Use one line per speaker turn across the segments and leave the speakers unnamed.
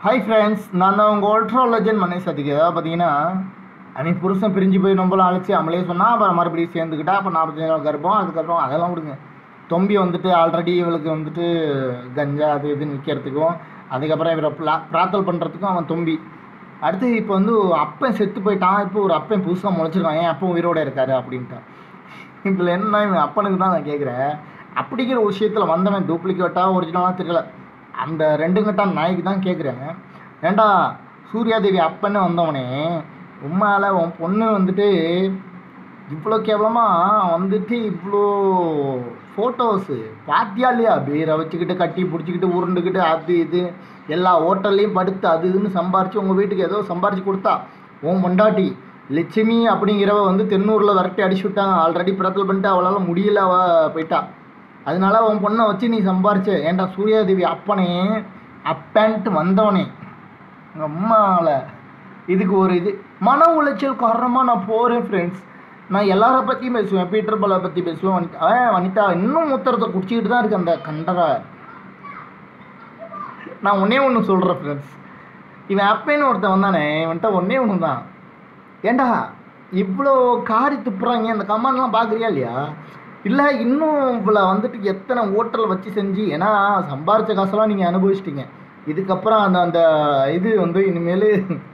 Hi friends நான் தான் உங்கள் ஓல்ட்ராலஜன் மனை சதிக்கு ஏதாவது பார்த்தீங்கன்னா அன்னைக்கு புருஷன் பிரிஞ்சு போய் நம்மளும் அழைச்சி அவளே சொன்னால் அப்புறம் மறுபடியும் சேர்ந்துக்கிட்டா அப்போ நாற்பத்தஞ்சு நாள் கர்ப்பம் அதுக்கப்புறம் அதெல்லாம் விடுங்க தொம்பி வந்துட்டு ஆல்ரெடி இவளுக்கு வந்துட்டு கஞ்சா அது இதுன்னு விற்கிறதுக்கும் அதுக்கப்புறம் இவரை ப்ளா பிரார்த்தல் பண்ணுறதுக்கும் அவன் தொம்பி அடுத்து இப்போ வந்து அப்பன் செத்து போயிட்டான் இப்போ ஒரு அப்பன் புதுசாக முளைச்சிருக்கான் ஏன் அப்போ உயிரோட இருக்காரு அப்படின்ட்டான் இதில் என்ன இவன் அப்பனுக்கு தான் நான் கேட்குறேன் அப்படிங்கிற ஒரு விஷயத்தில் வந்தவன் டூப்ளிகேட்டாக ஒரிஜினலாக தெரியல அந்த ரெண்டு கட்டா நாய்க்கு தான் கேட்குறேன் ஏண்டா சூர்யாதேவி அப்பன்னு வந்தவனே உண்மையால உன் பொண்ணு வந்துட்டு இவ்வளோ கேவலமாக வந்துட்டு இவ்வளோ ஃபோட்டோஸு பாத்தியா இல்லையா பீரை வச்சுக்கிட்டு கட்டி பிடிச்சிக்கிட்டு உருண்டுக்கிட்டு அது இது எல்லா ஹோட்டல்லையும் படுத்து அது இதுன்னு சம்பாரித்து உங்கள் வீட்டுக்கு ஏதோ சம்பாரித்து கொடுத்தா உன் பொண்டாட்டி லட்சுமி அப்படிங்கிறவ வந்து தென்னூரில் விரட்டி அடிச்சு விட்டாங்க ஆல்ரெடி பிரத்தல் பண்ணிட்டு அவளால் முடியல அவ போயிட்டா அதனால உன் பொண்ணை வச்சு நீ சம்பாரிச்ச ஏன்டா சூர்யாதேவி அப்பனே அப்பன்ட்டு வந்தவனே எங்கள் அம்மாவில் இதுக்கு ஒரு இது மன உளைச்சல் காரணமாக நான் போகிறேன் ஃப்ரெண்ட்ஸ் நான் எல்லார பற்றியும் பேசுவேன் பீட்டர் பாலை பற்றி பேசுவேன் வனிதா ஆ வனிதா இன்னும் மூத்தரத்தை குடிச்சிக்கிட்டு தான் இருக்கு அந்த கண்டரை நான் ஒன்றே ஒன்று சொல்கிறேன் ஃப்ரெண்ட்ஸ் இவன் அப்பேன்னு ஒருத்தன் வந்தானே இவன்கிட்ட ஒன்றே ஒன்று தான் ஏண்டா இவ்வளோ காரி துப்புறாங்க அந்த கமாண்ட்லாம் பார்க்குறியா இல்லையா இல்லை இன்னும் இவ்வளோ வந்துட்டு எத்தனை ஹோட்டல் வச்சு செஞ்சு ஏன்னா சம்பாரிச்ச காசெல்லாம் நீங்கள் அனுபவிச்சிட்டீங்க இதுக்கப்புறம் அந்த அந்த இது வந்து இனிமேல்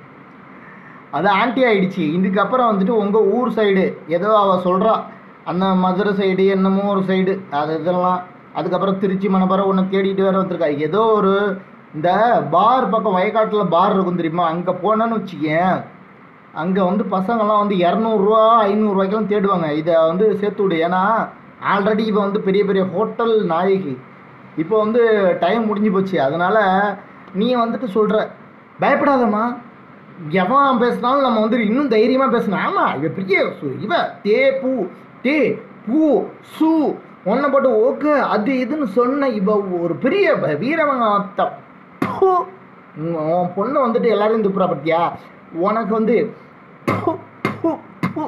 அது ஆன்டி ஆயிடுச்சு இதுக்கப்புறம் வந்துட்டு உங்கள் ஊர் சைடு ஏதோ அவள் சொல்கிறா அந்த மதுரை சைடு என்னமோ ஒரு சைடு அது இதெல்லாம் அதுக்கப்புறம் திருச்சி மணப்பாறை ஒன்று தேடிட்டு வேற வந்திருக்கா ஏதோ ஒரு இந்த பார் பக்கம் வயக்காட்டில் பார் இருக்கும் தெரியுமா அங்கே போனேன்னு வச்சுக்கேன் அங்கே வந்து பசங்கள்லாம் வந்து இரநூறுவா ஐநூறுரூவாய்க்கெல்லாம் தேடுவாங்க இதை வந்து சேர்த்து விடு ஏன்னா ஆல்ரெடி இப்போ வந்து பெரிய பெரிய ஹோட்டல் நாயகி இப்போ வந்து டைம் முடிஞ்சு போச்சு அதனால் நீ வந்துட்டு சொல்கிற பயப்படாதம்மா எவன் பேசினாலும் நம்ம வந்து இன்னும் தைரியமாக பேசணும் ஆமாம் இவ பெரிய சு- இவ தே பூ தே பூ சு ஒன்றை போட்டு ஓகே அது இதுன்னு சொன்ன இவ ஒரு பெரிய ப- வீரவங்க பூ. உன் பொண்ணு வந்துட்டு எல்லாரையும் துப்புறா பத்தியா உனக்கு வந்து பூ, பூ, பூ.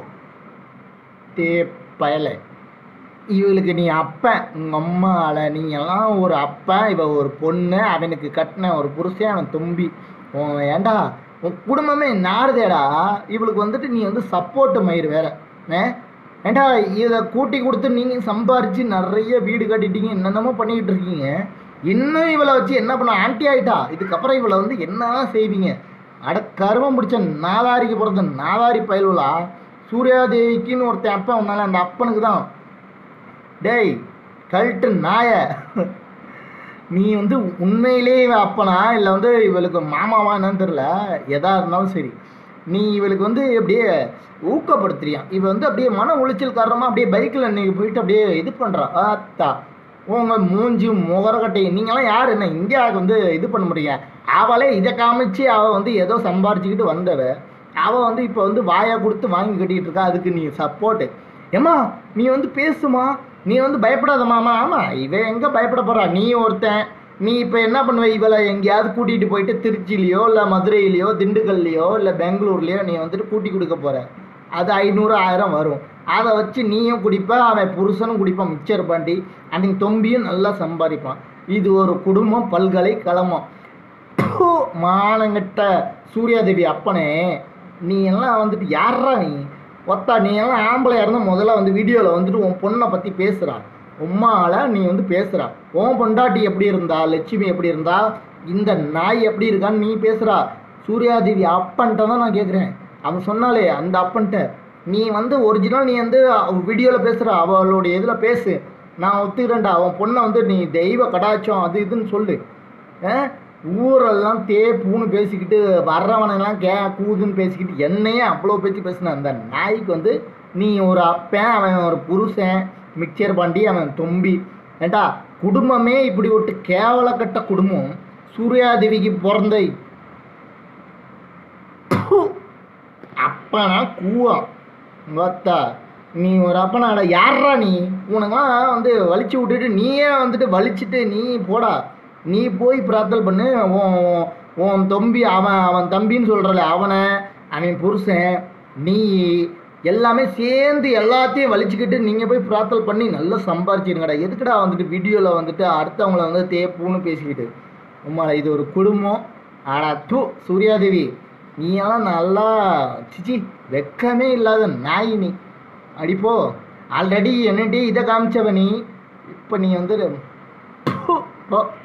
தே பயலை இவளுக்கு நீ அப்பன் உங்கள் அம்மாவில் நீ எல்லாம் ஒரு அப்பன் இவ ஒரு பொண்ணு அவனுக்கு கட்டின ஒரு புருஷன் அவன் தும்பி உன் ஏண்டா உன் குடும்பமே நாறுதேடா இவளுக்கு வந்துட்டு நீ வந்து சப்போர்ட் மயிர் வேற ஏ? ஏண்டா இதை கூட்டி கொடுத்து நீங்கள் சம்பாரித்து நிறைய வீடு கட்டிட்டீங்க என்னென்னமோ பண்ணிக்கிட்டு இருக்கீங்க இன்னும் இவளை வச்சு என்ன பண்ண ஆன்டி ஆயிட்டா இதுக்கப்புறம் இவளை வந்து என்ன செய்வீங்க அட கருமம் பிடிச்ச நாதாரிக்கு பிறந்த நாதாரி பயலுலா சூர்யாதேவிக்குன்னு ஒருத்தன் அப்பன் வந்தால அந்த அப்பனுக்கு தான் டேய் கழட்டு நாய நீ வந்து உண்மையிலே இவ அப்பனா இல்லை வந்து இவளுக்கு மாமாவா என்னன்னு தெரில எதா இருந்தாலும் சரி நீ இவளுக்கு வந்து அப்படியே ஊக்கப்படுத்துறியான் இவ வந்து அப்படியே மன உளைச்சல் காரணமாக அப்படியே பைக்கில் இன்னைக்கு போயிட்டு அப்படியே இது பண்ணுறா ஆத்தா உங்க மூஞ்சி முகரக்கட்டை நீங்களாம் யார் என்ன இந்தியாவுக்கு வந்து இது பண்ண முடியும் அவளே இதை காமிச்சு அவள் வந்து ஏதோ சம்பாரிச்சுக்கிட்டு வந்தவ அவள் வந்து இப்போ வந்து வாயை கொடுத்து வாங்கி கட்டிக்கிட்டு இருக்கா அதுக்கு நீ சப்போர்ட்டு ஏம்மா நீ வந்து பேசுமா நீ வந்து பயப்படாத மாமா ஆமாம் இவன் எங்கே பயப்பட போறா நீ ஒருத்தன் நீ இப்போ என்ன பண்ணுவ இவளை எங்கேயாவது கூட்டிகிட்டு போயிட்டு திருச்சிலேயோ இல்லை மதுரையிலையோ திண்டுக்கல்லையோ இல்லை பெங்களூர்லேயோ நீ வந்துட்டு கூட்டி கொடுக்க போற அது ஐநூறு ஆயிரம் வரும் அதை வச்சு நீயும் குடிப்ப அவன் புருஷனும் குடிப்பான் மிச்சர் பாண்டி அன்னைக்கு தொம்பியும் நல்லா சம்பாதிப்பான் இது ஒரு குடும்பம் பல்கலைக்கழகம் ப்பு, மானங்கட்ட சூர்யாதேவி அப்பனே நீ எல்லாம் வந்துட்டு யாரா நீ ஒத்தா நீ எல்லாம் ஆம்பளையா இருந்தா முதல்ல வந்து வீடியோவில் வந்துட்டு உன் பொண்ணை பற்றி பேசுகிறா உம்மால நீ வந்து பேசுகிறா உன் பொண்டாட்டி எப்படி இருந்தா லட்சுமி எப்படி இருந்தா இந்த நாய் எப்படி இருக்கான்னு நீ பேசுகிறா சூர்யாதேவி அப்பன்ட்ட தான் நான் கேட்குறேன் அவன் சொன்னாலே அந்த அப்பன்ட்ட நீ வந்து ஒரிஜினல் நீ வந்து வீடியோவில் பேசுகிற அவளுடைய இதில் பேசு நான் ஒத்துக்கிறேன்டா அவன் பொண்ணை வந்து நீ தெய்வ கடாச்சம் அது இதுன்னு சொல்லு ஆ? ஊரெல்லாம் தே பூன்னு பேசிக்கிட்டு வர்றவனெல்லாம் கே கூதுன்னு பேசிக்கிட்டு என்னையே அவ்வளோ பேச்சு பேசின அந்த நாய்க்கு வந்து நீ ஒரு அப்பன் அவன் ஒரு புருஷன் மிக்சர் பாண்டி அவன் தொம்பி ஏண்டா குடும்பமே இப்படி ஒரு கேவலக்கட்ட குடும்பம் சூர்யாதேவிக்கு பிறந்த ப்பு. அப்பனா கூவா பார்த்தா நீ ஒரு அப்பனாடா யாரா நீ உனக்கெல்லாம் வந்து வலிச்சு விட்டுட்டு நீயே வந்துட்டு வலிச்சிட்டு நீ போடா நீ போய் பிரார்த்தல் பண்ணு உன் உன் தம்பி அவன் அவன் தம்பின்னு சொல்கிறல அவனை அவன் புருஷன் நீ எல்லாமே சேர்ந்து எல்லாத்தையும் வலிச்சுக்கிட்டு நீங்கள் போய் பிரார்த்தல் பண்ணி நல்லா சம்பாரிச்சிருங்கடா எதுக்குடா வந்துட்டு வீடியோவில் வந்துட்டு அடுத்தவங்கள வந்து தேப்புன்னு பேசிக்கிட்டு உம்மால இது ஒரு குடும்பம் ஆடா தூ சூர்யாதேவி நீ எல்லாம் நல்லா சிச்சி வெக்கமே இல்லாத நாய் நீ அடிப்போ ஆல்ரெடி என்னடி இதை காமிச்சவ நீ இப்போ நீ வந்து ப்பு, போ